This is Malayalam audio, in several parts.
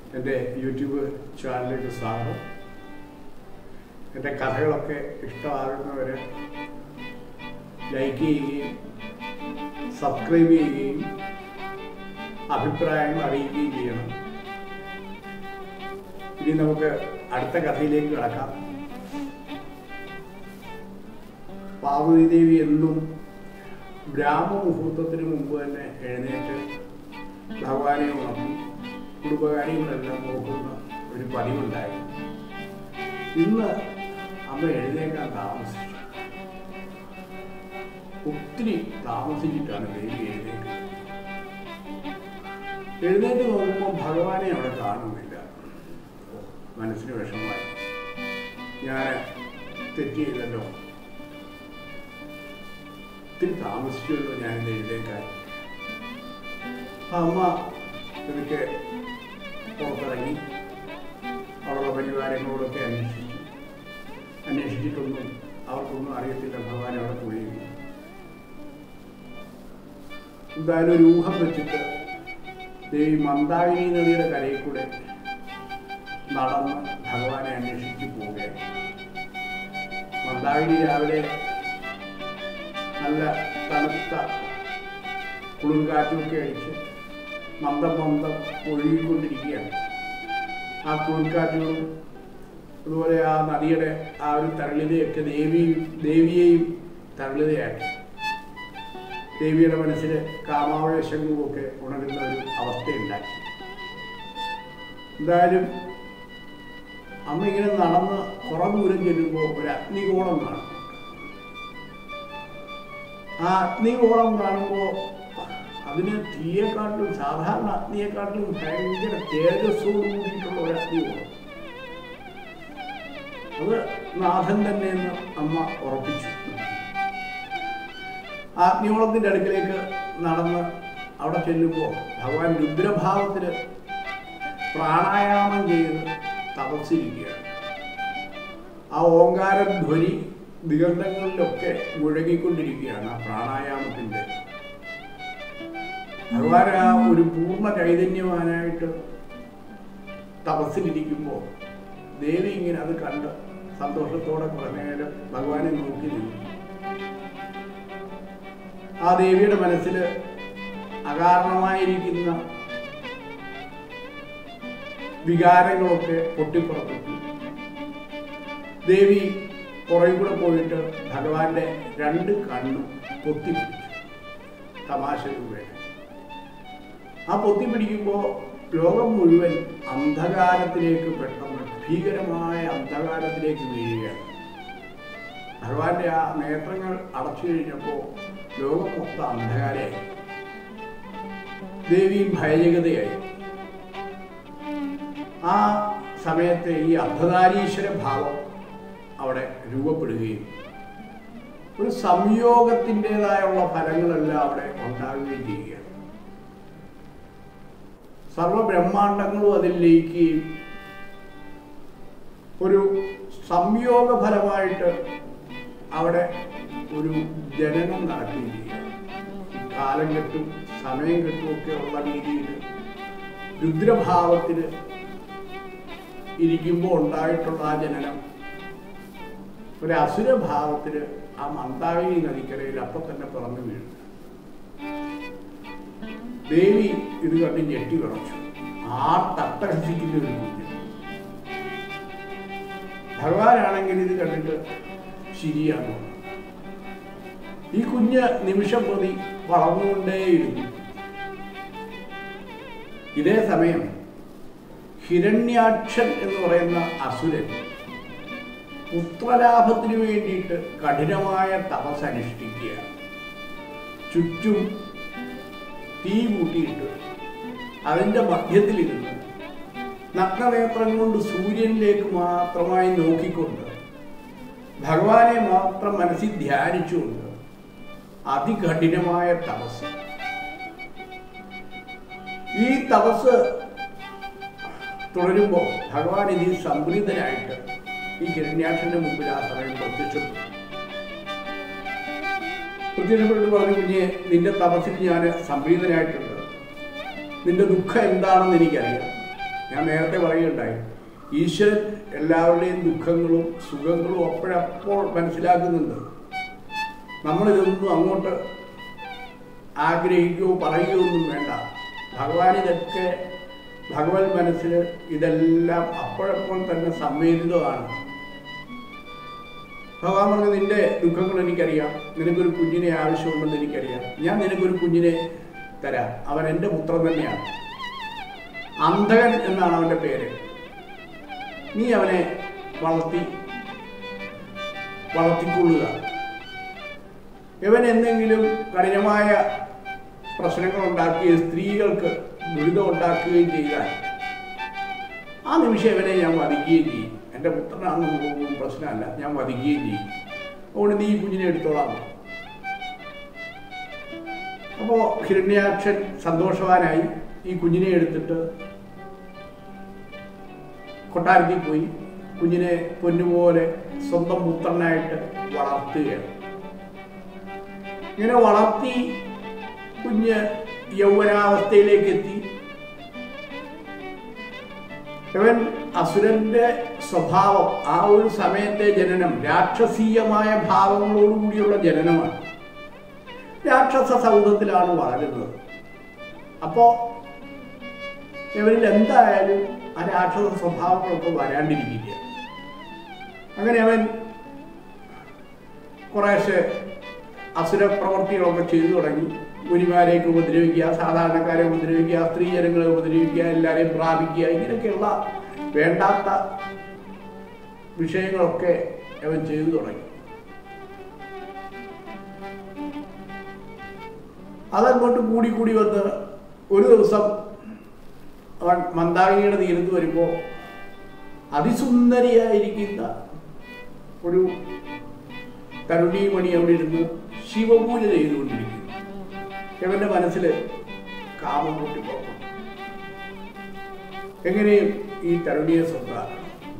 എൻ്റെ യൂട്യൂബ് ചാനലിലേക്ക് സ്വാഗതം എൻ്റെ കഥകളൊക്കെ ഇഷ്ടമാകുന്നവർ ലൈക്ക് ചെയ്യുകയും സബ്സ്ക്രൈബ് ചെയ്യുകയും അഭിപ്രായങ്ങൾ അറിയിക്കുകയും ചെയ്യണം ഇനി നമുക്ക് അടുത്ത കഥയിലേക്ക് കിടക്കാം പാർവതി ദേവി എന്നും ബ്രാഹ്മമുഹൂർത്തത്തിന് മുമ്പ് തന്നെ എഴുന്നേറ്റ് ഭഗവാനെ ഉണർത്തി കുടുംബകാര്യങ്ങളെല്ലാം നോക്കുന്ന ഒരു പതിവുണ്ടായി ഇന്ന് അമ്മ എഴുന്നേക്കാൻ താമസിച്ചു ഒത്തിരി താമസിച്ചിട്ടാണ് ദേവി എഴുന്നേക്കുന്നത് എഴുന്നേറ്റ് നോക്കുമ്പോൾ ഭഗവാനെ അവിടെ കാണുന്നില്ല മനസ്സിന് വിഷമമായി ഞാൻ തെറ്റ് ചെയ്തല്ലോ ഒത്തിരി താമസിച്ചുള്ളൂ ഞാൻ എഴുതേക്കാൻ അമ്മ ഇതൊക്കെ പുറത്തിറങ്ങി അവരുടെ പരിവാരങ്ങളോടൊക്കെ അന്വേഷിച്ചു അന്വേഷിച്ചിട്ടൊന്നും അവർക്കൊന്നും അറിയത്തില്ല ഭഗവാൻ അവിടെ പോയി എന്തായാലും ഒരു ഊഹം വെച്ചിട്ട് ദേവി മന്ദാകിനി നദിയുടെ കരയിൽ കൂടെ നടന്ന് ഭഗവാനെ അന്വേഷിച്ച് പോവുകയാണ് മന്ദാകിനി രാവിലെ നല്ല തണുത്ത കുളിർക്കാറ്റുമൊക്കെ അടിച്ച് മന്ദം മന്ദം ഒഴുകിക്കൊണ്ടിരിക്കുകയാണ് ആ കുളിർക്കാറ്റുകളും അതുപോലെ ആ നദിയുടെ ആ ഒരു തരളിതയൊക്കെ ദേവി ദേവിയെയും തരളിതയാക്കി ദേവിയുടെ മനസ്സിൽ കാമാവേശങ്ങളുമൊക്കെ ഉണരുന്ന ഒരു അവസ്ഥയുണ്ടാക്കി എന്തായാലും അമ്മ ഇങ്ങനെ നടന്ന് കുറെ ദൂരം ചെല്ലുമ്പോൾ ഒരു അഗ്നികോണം കാണും ആ അഗ്നികോളം കാണുമ്പോൾ അതിന് തീയെക്കാട്ടിലും സാധാരണ അഗ്നിയെക്കാട്ടിലും ഭയങ്കര തേജസ്സോട് കൂടിയിട്ടുള്ള ഒരു അഗ്നികോളം അത് നാഥൻ തന്നെയെന്ന് അമ്മ ഉറപ്പിച്ചു ആ അഗ്നികോളത്തിന്റെ അടുക്കിലേക്ക് നടന്ന് അവിടെ ചെല്ലുമ്പോൾ ഭഗവാൻ രുദ്രഭാവത്തിൽ പ്രാണായാമം ചെയ്ത് തപസ്സിരിക്കുകയാണ് ആ ഓങ്കാരധ്വനി ദിഗന്ധങ്ങളിലൊക്കെ മുഴങ്ങിക്കൊണ്ടിരിക്കുകയാണ് ആ പ്രാണായാമത്തിന്റെ ഭഗവാൻ ആ ഒരു പൂർണ്ണ ചൈതന്യവാനായിട്ട് തപസ്സിലിരിക്കുമ്പോൾ ദേവി ഇങ്ങനെ അത് കണ്ട് സന്തോഷത്തോടെ കുറേ നേരം ഭഗവാനെ നോക്കി നിന്നു ആ ദേവിയുടെ മനസ്സിൽ അകാരണമായിരിക്കുന്ന വികാരങ്ങളൊക്കെ പൊട്ടിപ്പുറപ്പെട്ടു ദേവി പുറകെ കൂടെ പോയിട്ട് ഭഗവാന്റെ രണ്ട് കണ്ണും പൊത്തിപ്പിടിച്ചു തമാശ രൂപേണ ആ പൊത്തിപ്പിടിക്കുമ്പോൾ ലോകം മുഴുവൻ അന്ധകാരത്തിലേക്ക് പെട്ടെന്ന് ഭീകരമായ അന്ധകാരത്തിലേക്ക് വീഴുകയാണ് ഭഗവാന്റെ ആ നേത്രങ്ങൾ അടച്ചു കഴിഞ്ഞപ്പോൾ ലോകം മൊത്തം അന്ധകാരമായി ദേവി ഭയജഗതയായി ആ സമയത്ത് ഈ അർദ്ധനാരീശ്വര ഭാവം അവിടെ രൂപപ്പെടുകയും ഒരു സംയോഗത്തിൻ്റെതായുള്ള ഫലങ്ങളെല്ലാം അവിടെ ഉണ്ടാകുകയും ചെയ്യുകയാണ് സർവബ്രഹ്മാണ്ടങ്ങളും അതിൽ ലയിക്കുകയും ഒരു സംയോഗ ഫലമായിട്ട് അവിടെ ഒരു ജനനം നടക്കുകയും ചെയ്യുകയാണ് കാലം കെട്ടും സമയം കെട്ടും ഒക്കെ ഉള്ള രീതിയിൽ രുദ്രഭാവത്തിൽ ഇരിക്കുമ്പോൾ ഉണ്ടായിട്ടുള്ള ആ ജനനം ഒരു അസുരഭാവത്തിൽ ആ മന്ദാകിനി നദിക്കരയിൽ അപ്പം തന്നെ പിറന്നു വീണു ദേവി ഇത് കണ്ട് ഞെട്ടി വിറച്ചു ആ തട്ടഹസിക്കുന്ന ഒരു കുഞ്ഞ് ഭഗവാനാണെങ്കിൽ ഇത് കണ്ടിട്ട് ശരിയാണ് ഈ കുഞ്ഞ് നിമിഷം പ്രതി വളർന്നുകൊണ്ടേയിരുന്നു ഇതേ സമയം ഹിരണ്യാക്ഷൻ എന്ന് പറയുന്ന അസുരൻ പുത്രലാഭത്തിന് വേണ്ടിയിട്ട് കഠിനമായ തപസ് അനുഷ്ഠിക്കുകയാണ് ചുറ്റും തീ കൂട്ടിയിട്ട് അതിൻ്റെ മധ്യത്തിലിരുന്ന് നഗ്നനേത്രം കൊണ്ട് സൂര്യനിലേക്ക് മാത്രമായി നോക്കിക്കൊണ്ട് ഭഗവാനെ മാത്രം മനസ്സിൽ ധ്യാനിച്ചുകൊണ്ട് അതികഠിനമായ തപസ് ഈ തപസ് തുടരുമ്പോൾ ഭഗവാൻ ഇതിൽ സംപ്രീതനായിട്ട് ഈ ഹിരണ്യാക്ഷന്റെ മുമ്പിൽ ആ സമയം പ്രത്യക്ഷപ്പെട്ടു പ്രത്യക്ഷപ്പെട്ട് പറഞ്ഞു കുഞ്ഞെ നിന്റെ തപസ്സിൽ ഞാൻ സംപ്രീതനായിട്ടുണ്ട് നിന്റെ ദുഃഖം എന്താണെന്ന് എനിക്കറിയാം ഞാൻ നേരത്തെ പറയുകയുണ്ടായി ഈശ്വരൻ എല്ലാവരുടെയും ദുഃഖങ്ങളും സുഖങ്ങളും അപ്പോഴപ്പോൾ മനസ്സിലാക്കുന്നുണ്ട് നമ്മളിതൊന്നും അങ്ങോട്ട് ആഗ്രഹിക്കുകയോ പറയുകയോ ഒന്നും വേണ്ട ഭഗവാൻ ഇതൊക്കെ ഭഗവത് മനസ്സിൽ ഇതെല്ലാം അപ്പോഴപ്പോൾ തന്നെ സംവേദിതമാണ് ഭഗവാൻ പറഞ്ഞു നിന്റെ ദുഃഖങ്ങൾ എനിക്കറിയാം നിനക്കൊരു കുഞ്ഞിനെ ആവശ്യമുണ്ടെന്ന് എനിക്കറിയാം ഞാൻ നിനക്കൊരു കുഞ്ഞിനെ തരാം അവൻ എൻ്റെ പുത്രൻ തന്നെയാണ് അന്ധകൻ എന്നാണ് അവൻ്റെ പേര് നീ അവനെ വളർത്തി വളർത്തിക്കൊള്ളുക ഇവൻ എന്തെങ്കിലും കഠിനമായ പ്രശ്നങ്ങൾ ഉണ്ടാക്കുകയും സ്ത്രീകൾക്ക് ദുരിതം ഉണ്ടാക്കുകയും ചെയ്താൽ ആ നിമിഷം ഇവനെ ഞാൻ വധിക്കുകയും ചെയ്യും എൻ്റെ പുത്രനാണെന്ന് പ്രശ്നമല്ല ഞാൻ വധിക്കുകയും ചെയ്യും അതുകൊണ്ട് നീ ഈ കുഞ്ഞിനെ എടുത്തോളാം അപ്പോൾ ഹിരണ്യാക്ഷൻ സന്തോഷവാനായി ഈ കുഞ്ഞിനെ എടുത്തിട്ട് കൊട്ടാരത്തിൽ പോയി കുഞ്ഞിനെ പൊന്നുപോലെ സ്വന്തം പുത്രനായിട്ട് വളർത്തുകയാണ് ഇങ്ങനെ വളർത്തി കുഞ്ഞ് യൗവനാവസ്ഥയിലേക്ക് എത്തി ഇവൻ അസുരന്റെ സ്വഭാവം ആ ഒരു സമയത്തെ ജനനം രാക്ഷസീയമായ ഭാവങ്ങളോടുകൂടിയുള്ള ജനനമാണ് രാക്ഷസ സൗധത്തിലാണ് വളരുന്നത് അപ്പോ ഇവരിൽ എന്തായാലും ആ രാക്ഷസ സ്വഭാവങ്ങളൊക്കെ വരാണ്ടിരിക്കില്ല അങ്ങനെ അവൻ കുറേശ്ശെ അസുര പ്രവർത്തികളൊക്കെ ചെയ്തു തുടങ്ങി മുനിമാരെയൊക്കെ ഉപദ്രവിക്കുക സാധാരണക്കാരെ ഉപദ്രവിക്കുക സ്ത്രീജനങ്ങളെ ഉപദ്രവിക്കുക എല്ലാവരെയും പ്രാപിക്കുക ഇങ്ങനെയൊക്കെയുള്ള വേണ്ടാത്ത വിഷയങ്ങളൊക്കെ അവൻ ചെയ്തു തുടങ്ങി അതങ്ങോട്ട് കൂടി കൂടി വന്ന് ഒരു ദിവസം അവൻ മന്ദാകിനിയുടെ തീരത്ത് വരുമ്പോൾ അതിസുന്ദരിയായിരിക്കുന്ന ഒരു തരുണീമണി അവിടെ ഇരുന്ന് ശിവപൂജ ചെയ്തുകൊണ്ടിരിക്കുന്നു ഇവന്റെ മനസ്സിൽ കാമം പൊട്ടിപ്പോകും എങ്ങനെയും ഈ തരുണിയെ സ്വന്തമാക്കണം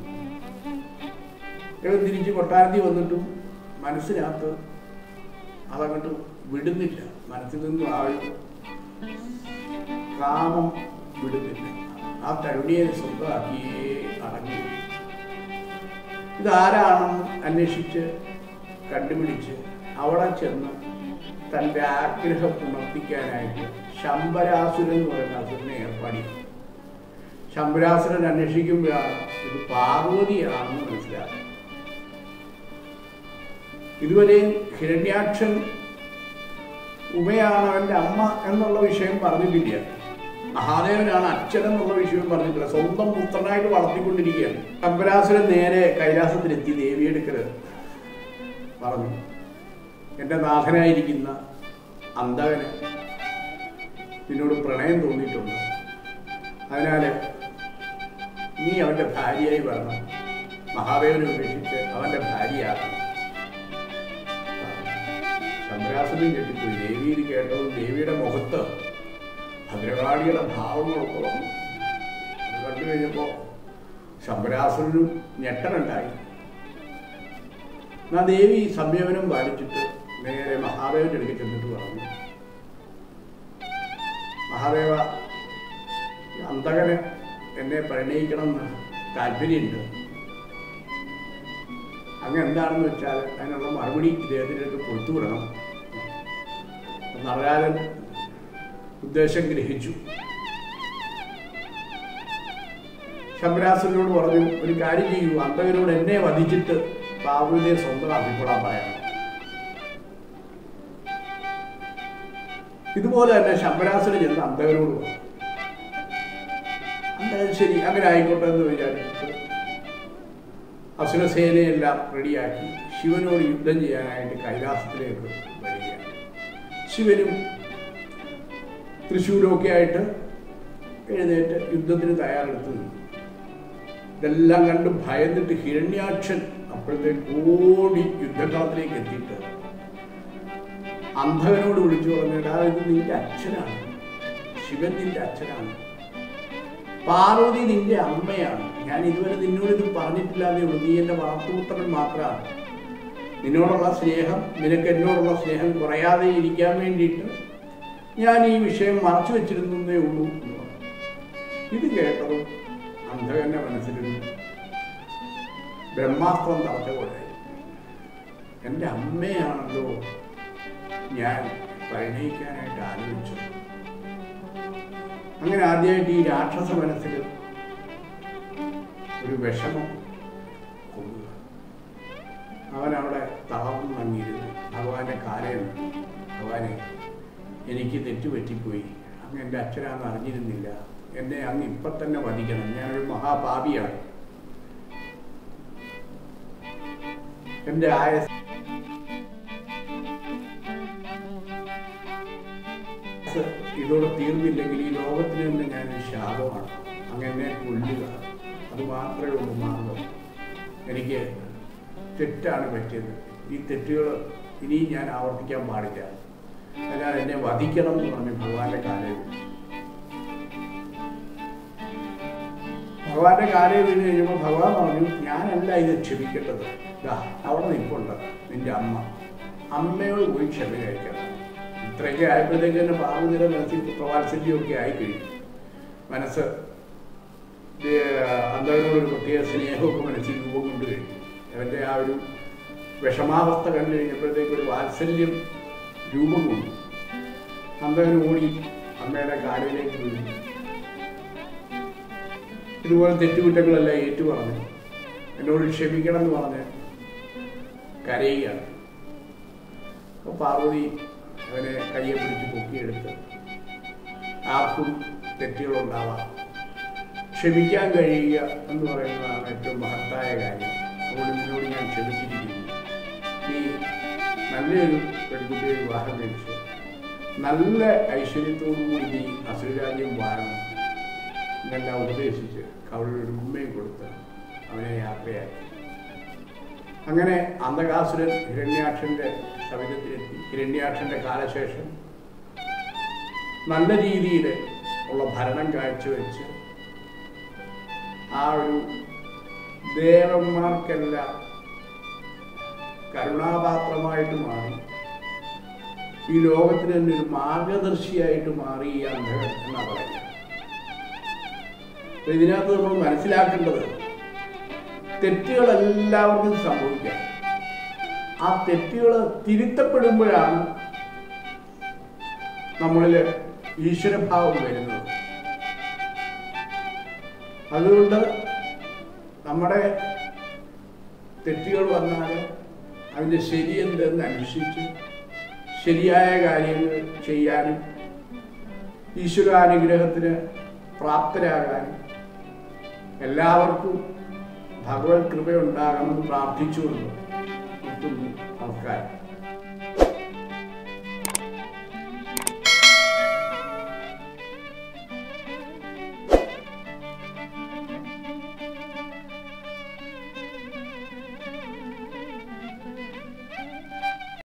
ഇവൻ തിരിച്ച് കൊട്ടാരത്തിൽ വന്നിട്ടും മനസ്സിനകത്ത് അതങ്ങോട്ട് വിടുന്നില്ല മനസ്സിൽ നിന്നും ആ ഒരു കാമം വിടുന്നില്ല ആ തരുണിയെ സ്വന്തമാക്കിയേ അടങ്ങി ഇതാരാണെന്ന് അന്വേഷിച്ച് കണ്ടുപിടിച്ച് അവിടെ ചെന്ന് തൻ്റെ ആഗ്രഹം ഉണർത്തിക്കാനായിട്ട് ശമ്പരാസുരൻ എന്ന് പറയുന്ന അസുരനെ ഏർപ്പാടി ശമ്പരാസുരൻ അന്വേഷിക്കുമ്പോഴാണ് ഇത് പാർവതിയാണെന്ന് മനസ്സിലാക്കുന്നത് ഇതുവരെയും ഹിരണ്യാക്ഷൻ ഉമയാണ് അവൻ്റെ അമ്മ എന്നുള്ള വിഷയം പറഞ്ഞിട്ടില്ല മഹാദേവനാണ് അച്ഛൻ എന്നുള്ള വിഷയം പറഞ്ഞിട്ടില്ല സ്വന്തം പുത്രനായിട്ട് വളർത്തിക്കൊണ്ടിരിക്കുകയാണ് ശമ്പരാസുരൻ നേരെ കൈലാസത്തിലെത്തി ദേവിയെടുക്കല് പറഞ്ഞു എൻ്റെ നാഥനായിരിക്കുന്ന അന്തകന് നിന്നോട് പ്രണയം തോന്നിയിട്ടുണ്ട് അതിനാൽ നീ അവൻ്റെ ഭാര്യയായി വരണം മഹാദേവനെ ഉപേക്ഷിച്ച് അവൻ്റെ ഭാര്യയാകണം ശങ്കരാസുരൻ കെട്ടിപ്പോയി ദേവി ഇത് കേട്ടതും ദേവിയുടെ മുഖത്ത് ഭദ്രകാളിയുടെ ഭാവങ്ങളൊക്കെ വന്നു അത് കണ്ടു കഴിഞ്ഞപ്പോൾ ശമ്പരാസുരനും ഞെട്ടനുണ്ടായി എന്നാ ദേവി സംയമനം പാലിച്ചിട്ട് നേരെ മഹാദേവന്റെ അടുക്കൽ ചെന്നിട്ട് പറഞ്ഞു മഹാദേവ അന്തകന് എന്നെ പരിണയിക്കണമെന്ന് താല്പര്യമുണ്ട് അങ്ങ് എന്താണെന്ന് വെച്ചാൽ അതിനുള്ള മറുപടി ഇദ്ദേഹത്തിൻ്റെ അടുത്ത് കൊടുത്തു വിടണം നടരാജൻ ഉദ്ദേശം ഗ്രഹിച്ചു ശമ്പരാസുരനോട് പറഞ്ഞു ഒരു കാര്യം ചെയ്യൂ അന്തകനോട് എന്നെ വധിച്ചിട്ട് പാർവതിയെ സ്വന്തമാക്കിക്കൊള്ളാൻ പറയണം ഇതുപോലെ തന്നെ ശമ്പരാസുരൻ ചെന്ന് അന്തകനോട് പറഞ്ഞു അന്തകൻ ശരി അങ്ങനെ ആയിക്കോട്ടെ എന്ന് വിചാരിച്ചിട്ട് അസുരസേനയെല്ലാം റെഡിയാക്കി ശിവനോട് യുദ്ധം ചെയ്യാനായിട്ട് കൈലാസത്തിലേക്ക് വരികയാണ് ശിവനും തൃശ്ശൂരൊക്കെ ആയിട്ട് എഴുന്നേറ്റ് യുദ്ധത്തിന് തയ്യാറെടുത്ത് നിന്നു ഇതെല്ലാം കണ്ട് ഭയന്നിട്ട് ഹിരണ്യാക്ഷൻ അപ്പോഴത്തേക്ക് ഓടി യുദ്ധക്കളത്തിലേക്ക് എത്തിയിട്ട് അന്ധകനോട് വിളിച്ചു പറഞ്ഞിട്ട് ഇത് നിന്റെ അച്ഛനാണ് ശിവൻ നിന്റെ അച്ഛനാണ് പാർവതി നിന്റെ അമ്മയാണ് ഞാൻ ഇതുവരെ നിന്നോട് ഇത് പറഞ്ഞിട്ടില്ലാതെ ഉള്ളൂ നീ എൻ്റെ വളർത്തുപുത്രൻ മാത്രമാണ് നിന്നോടുള്ള സ്നേഹം നിനക്ക് എന്നോടുള്ള സ്നേഹം കുറയാതെ ഇരിക്കാൻ വേണ്ടിയിട്ട് ഞാൻ ഈ വിഷയം മറച്ചു വെച്ചിരുന്നേ ഉള്ളൂ എന്ന് പറഞ്ഞു ഇത് കേട്ടതും അന്ധകന്റെ മനസ്സിലൊരു ബ്രഹ്മാസ്ത്രം തറച്ച പോലെ എൻ്റെ അമ്മയാണല്ലോ ഞാൻ പരിണയിക്കാനായിട്ട് ആലോചിച്ചത് അങ്ങനെ ആദ്യമായിട്ട് ഈ രാക്ഷസ മനസ്സിൽ ഒരു വിഷമം കൊള്ളുക അവൻ അവിടെ തളർന്നു നങ്ങിയിരുന്നു ഭഗവാന്റെ കാലയിൽ ഭഗവാനെ എനിക്ക് തെറ്റുപറ്റിപ്പോയി അങ്ങ് എൻ്റെ അച്ഛനാന്ന് അറിഞ്ഞിരുന്നില്ല എന്നെ അങ്ങ് ഇപ്പം തന്നെ വധിക്കണം ഞാനൊരു മഹാപാപിയാണ് എൻ്റെ ആയ ഇതോടെ തീർന്നില്ലെങ്കിൽ ഈ ലോകത്തിന് തന്നെ ഞാനൊരു ശാപമാണ് അങ്ങനെ കൊല്ലുക അത് മാത്രമേ ഉള്ളൂ മാർഗം എനിക്ക് തെറ്റാണ് പറ്റിയത് ഈ തെറ്റുകൾ ഇനിയും ഞാൻ ആവർത്തിക്കാൻ പാടില്ല അതിനാൽ എന്നെ വധിക്കണം എന്ന് പറഞ്ഞു ഭഗവാന്റെ കാലയിൽ ഭഗവാന്റെ കാലയിൽ വീണ് കഴിഞ്ഞപ്പോൾ ഭഗവാൻ പറഞ്ഞു ഞാനല്ല ഇത് ക്ഷമിക്കേണ്ടത് ദാ അവിടെ നിൽപ്പുണ്ട് നിന്റെ അമ്മ അമ്മയോട് പോയി ക്ഷമ കഴിക്കണം ഇത്രയൊക്കെ ആയപ്പോഴത്തേക്ക് തന്നെ പാർവതിയുടെ മനസ്സിൽ പ്രവാത്സല്യമൊക്കെ ആയിക്കഴിഞ്ഞു മനസ്സ് അന്തവനോട് ഒരു പ്രത്യേക സ്നേഹമൊക്കെ മനസ്സിൽ രൂപം കൊണ്ട് കഴിഞ്ഞു അവൻ്റെ ആ ഒരു വിഷമാവസ്ഥ കണ്ടു കഴിഞ്ഞപ്പോഴത്തേക്ക് ഒരു വാത്സല്യം രൂപം കൊണ്ടു അന്തവൻ ഓടി അമ്മയുടെ കാലിലേക്ക് വീണു ഇതുപോലെ തെറ്റുകുറ്റങ്ങളെല്ലാം ഏറ്റു പറഞ്ഞു എന്നോട് ക്ഷമിക്കണം എന്ന് പറഞ്ഞ് കരയുകയാണ് അപ്പോൾ പാർവതി അവനെ കയ്യെ പിടിച്ച് പൊക്കിയെടുത്ത് ആർക്കും തെറ്റുകളുണ്ടാവാം ക്ഷമിക്കാൻ കഴിയുക എന്ന് പറയുന്നതാണ് ഏറ്റവും മഹത്തായ കാര്യം അതുകൊണ്ട് നിന്നോട് ഞാൻ ക്ഷമിച്ചിരിക്കുന്നു നീ നല്ലൊരു പെൺകുട്ടിയെ വിവാഹം കഴിച്ച് നല്ല ഐശ്വര്യത്തോടുകൂടി നീ അസുരരാജ്യം വാഴണം എന്നെല്ലാം ഉപദേശിച്ച് അവളൊരു ഉമ്മയും കൊടുത്ത് അവനെ യാത്രയാക്കി അങ്ങനെ അന്ധകാസുരൻ ഹിരണ്യാക്ഷന്റെ സവിധത്തിലെത്തി ഹിരണ്യാക്ഷന്റെ കാലശേഷം നല്ല രീതിയിൽ ഉള്ള ഭരണം കാഴ്ചവെച്ച് ആ ഒരു ദേവന്മാർക്കെല്ലാം കരുണാപാത്രമായിട്ട് മാറി ഈ ലോകത്തിന് തന്നെ ഒരു മാർഗദർശിയായിട്ട് മാറി ഈ അന്ധകൻ എന്നാ പറയുന്നത് അപ്പൊ ഇതിനകത്ത് നമ്മൾ മനസ്സിലാക്കേണ്ടത് തെറ്റുകൾ എല്ലാവർക്കും സംഭവിക്കാം ആ തെറ്റുകൾ തിരുത്തപ്പെടുമ്പോഴാണ് നമ്മളിൽ ഈശ്വരഭാവം വരുന്നത് അതുകൊണ്ട് നമ്മുടെ തെറ്റുകൾ വന്നാൽ അതിൻ്റെ ശരിയെന്തെന്ന് അന്വേഷിച്ച് ശരിയായ കാര്യങ്ങൾ ചെയ്യാനും ഈശ്വരാനുഗ്രഹത്തിന് പ്രാപ്തരാകാനും എല്ലാവർക്കും ഭഗവത് കൃപയുണ്ടാകണമെന്ന് പ്രാർത്ഥിച്ചുകൊണ്ട് നിർത്തുന്നു നമസ്കാരം